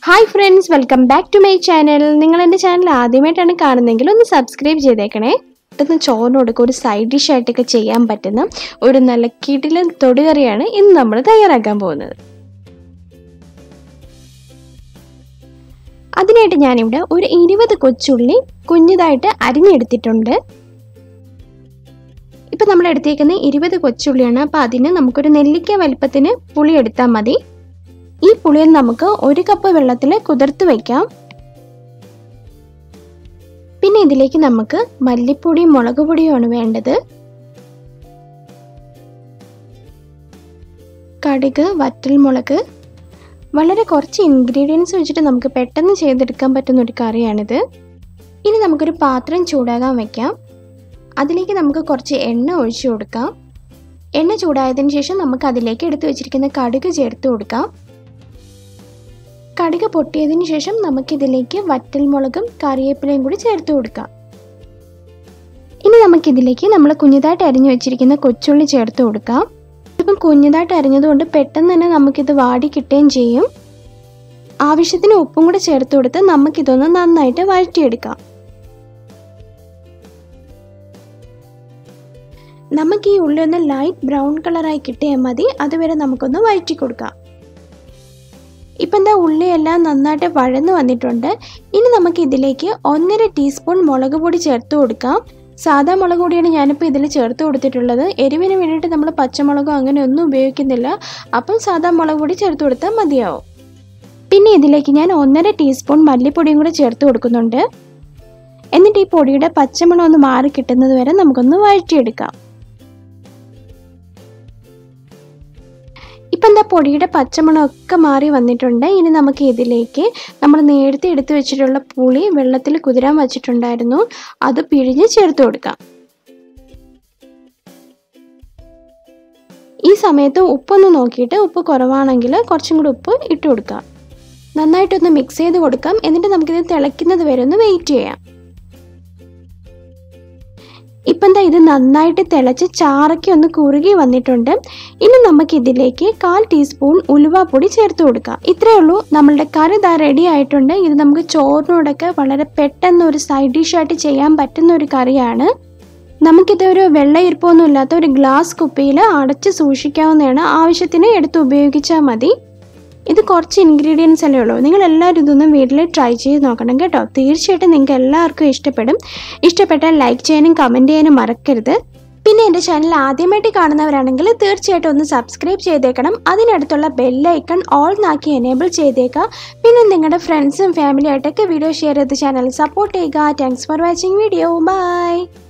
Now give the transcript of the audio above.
hi friends welcome back to my channel നിങ്ങൾ എൻ്റെ channel ആദ്യമായിട്ടാണ് കാണുന്നതെങ്കിൽ ഒന്ന് സബ്സ്ക്രൈബ് ചെയ്തേക്കണേ പെട്ടെന്ന് ചോറിനോടൊക്കെ ഒരു സൈഡ് ഡിഷ് ആയിട്ടൊക്കെ ചെയ്യാൻ പറ്റുന്ന ഒരു നല്ല കിടിലൻ തൊടുകറിയാണ് ഇന്ന് നമ്മൾ തയ്യാറാക്കാൻ പോകുന്നത് അതിനായിട്ട് ഞാനിവിടെ ഒരു ഇരുപത് കൊച്ചുള്ളി കുഞ്ഞതായിട്ട് അരിഞ്ഞെടുത്തിട്ടുണ്ട് ഇപ്പം നമ്മൾ എടുത്തേക്കുന്ന ഇരുപത് കൊച്ചുള്ളിയാണ് അപ്പോൾ അതിന് നമുക്കൊരു നെല്ലിക്ക വലിപ്പത്തിന് പുളി എടുത്താൽ മതി ഈ പുളിയിൽ നമുക്ക് ഒരു കപ്പ് വെള്ളത്തിൽ കുതിർത്ത് വയ്ക്കാം പിന്നെ ഇതിലേക്ക് നമുക്ക് മല്ലിപ്പൊടിയും മുളക് പൊടിയുമാണ് വേണ്ടത് കടുക് വറ്റൽമുളക് വളരെ കുറച്ച് ഇൻഗ്രീഡിയൻസ് വെച്ചിട്ട് നമുക്ക് പെട്ടെന്ന് ചെയ്തെടുക്കാൻ പറ്റുന്ന ഒരു കറിയാണിത് ഇനി നമുക്കൊരു പാത്രം ചൂടാകാൻ വയ്ക്കാം അതിലേക്ക് നമുക്ക് കുറച്ച് എണ്ണ ഒഴിച്ചു കൊടുക്കാം എണ്ണ ചൂടായതിനു ശേഷം നമുക്ക് അതിലേക്ക് എടുത്തു വെച്ചിരിക്കുന്ന കടുക് ചേർത്ത് കൊടുക്കാം കടുക് പൊട്ടിയതിന് ശേഷം നമുക്കിതിലേക്ക് വറ്റൽമുളകും കറിവേപ്പിലയും കൂടി ചേർത്ത് കൊടുക്കാം ഇനി നമുക്കിതിലേക്ക് നമ്മൾ കുഞ്ഞതായിട്ട് അരിഞ്ഞു വെച്ചിരിക്കുന്ന കൊച്ചുള്ളി ചേർത്ത് കൊടുക്കാം ഇപ്പം കുഞ്ഞതായിട്ട് അരിഞ്ഞതുകൊണ്ട് പെട്ടെന്ന് തന്നെ നമുക്കിത് വാടി കിട്ടുകയും ചെയ്യും ആവശ്യത്തിന് ഉപ്പും കൂടി ചേർത്ത് കൊടുത്ത് നമുക്കിതൊന്ന് നന്നായിട്ട് വഴറ്റിയെടുക്കാം നമുക്ക് ഈ ഉള്ളി ഒന്ന് ലൈറ്റ് ബ്രൗൺ കളറായി കിട്ടിയാൽ മതി അതുവരെ നമുക്കൊന്ന് വഴറ്റി കൊടുക്കാം ഇപ്പം എന്താ ഉള്ളിയെല്ലാം നന്നായിട്ട് വഴന്ന് വന്നിട്ടുണ്ട് ഇനി നമുക്ക് ഇതിലേക്ക് ഒന്നര ടീസ്പൂൺ മുളക് പൊടി ചേർത്ത് കൊടുക്കാം സാധാ മുളക് പൊടിയാണ് ഞാനിപ്പോൾ ഇതിൽ ചേർത്ത് കൊടുത്തിട്ടുള്ളത് എരിവിന് വേണ്ടിയിട്ട് നമ്മൾ പച്ചമുളകോ അങ്ങനെ ഒന്നും ഉപയോഗിക്കുന്നില്ല അപ്പം സാധാ മുളക് പൊടി ചേർത്ത് കൊടുത്താൽ മതിയാവും പിന്നെ ഇതിലേക്ക് ഞാൻ ഒന്നര ടീസ്പൂൺ മല്ലിപ്പൊടിയും കൂടെ ചേർത്ത് കൊടുക്കുന്നുണ്ട് എന്നിട്ട് ഈ പൊടിയുടെ പച്ചമണം ഒന്ന് മാറി കിട്ടുന്നത് വരെ നമുക്കൊന്ന് വഴറ്റിയെടുക്കാം ഇപ്പം എന്താ പൊടിയുടെ പച്ചമണമൊക്കെ മാറി വന്നിട്ടുണ്ട് ഇനി നമുക്ക് ഇതിലേക്ക് നമ്മൾ നേരത്തെ എടുത്തു വെച്ചിട്ടുള്ള പുളി വെള്ളത്തിൽ കുതിരാൻ വച്ചിട്ടുണ്ടായിരുന്നു അത് പിഴിഞ്ഞ് ചേർത്ത് കൊടുക്കാം ഈ സമയത്ത് ഉപ്പൊന്ന് നോക്കിയിട്ട് ഉപ്പ് കുറവാണെങ്കിൽ കുറച്ചും കൂടി ഉപ്പ് ഇട്ട് കൊടുക്കാം നന്നായിട്ടൊന്ന് മിക്സ് ചെയ്ത് കൊടുക്കാം എന്നിട്ട് നമുക്കിത് തിളയ്ക്കുന്നത് വരെ ഒന്ന് വെയിറ്റ് ചെയ്യാം ഇപ്പം എന്താ ഇത് നന്നായിട്ട് തിളച്ച് ചാറയ്ക്ക് ഒന്ന് കുറുകി വന്നിട്ടുണ്ട് ഇനി നമുക്ക് ഇതിലേക്ക് കാൽ ടീസ്പൂൺ ഉലുവാപ്പൊടി ചേർത്ത് കൊടുക്കാം ഇത്രയേ ഉള്ളൂ നമ്മളുടെ കറി ഇതാ റെഡി ആയിട്ടുണ്ട് ഇത് നമുക്ക് ചോറിനോടൊക്കെ വളരെ പെട്ടെന്ന് ഒരു സൈഡ് ഡിഷായിട്ട് ചെയ്യാൻ പറ്റുന്ന ഒരു കറിയാണ് നമുക്കിത് ഒരു വെള്ളയിരിപ്പൊന്നും ഇല്ലാത്ത ഒരു ഗ്ലാസ് കുപ്പിയിൽ അടച്ച് സൂക്ഷിക്കാവുന്നതാണ് ആവശ്യത്തിന് എടുത്ത് ഉപയോഗിച്ചാൽ മതി ഇത് കുറച്ച് ഇൻഗ്രീഡിയൻസ് അല്ലേ ഉള്ളൂ നിങ്ങൾ എല്ലാവരും ഇതൊന്ന് വീട്ടിൽ ട്രൈ ചെയ്ത് നോക്കണം കേട്ടോ തീർച്ചയായിട്ടും നിങ്ങൾക്ക് എല്ലാവർക്കും ഇഷ്ടപ്പെടും ഇഷ്ടപ്പെട്ടാൽ ലൈക്ക് ചെയ്യാനും കമൻറ്റ് ചെയ്യാനും മറക്കരുത് പിന്നെ എൻ്റെ ചാനൽ ആദ്യമായിട്ട് കാണുന്നവരാണെങ്കിൽ തീർച്ചയായിട്ടും ഒന്ന് സബ്സ്ക്രൈബ് ചെയ്തേക്കണം അതിനടുത്തുള്ള ബെല്ലൈക്കൺ ഓൾ നാക്കി എനേബിൾ ചെയ്തേക്കാം പിന്നെ നിങ്ങളുടെ ഫ്രണ്ട്സും ഫാമിലിയായിട്ടൊക്കെ വീഡിയോ ഷെയർ ചെയ്ത് ചാനൽ സപ്പോർട്ട് ചെയ്യുക thanks for watching video by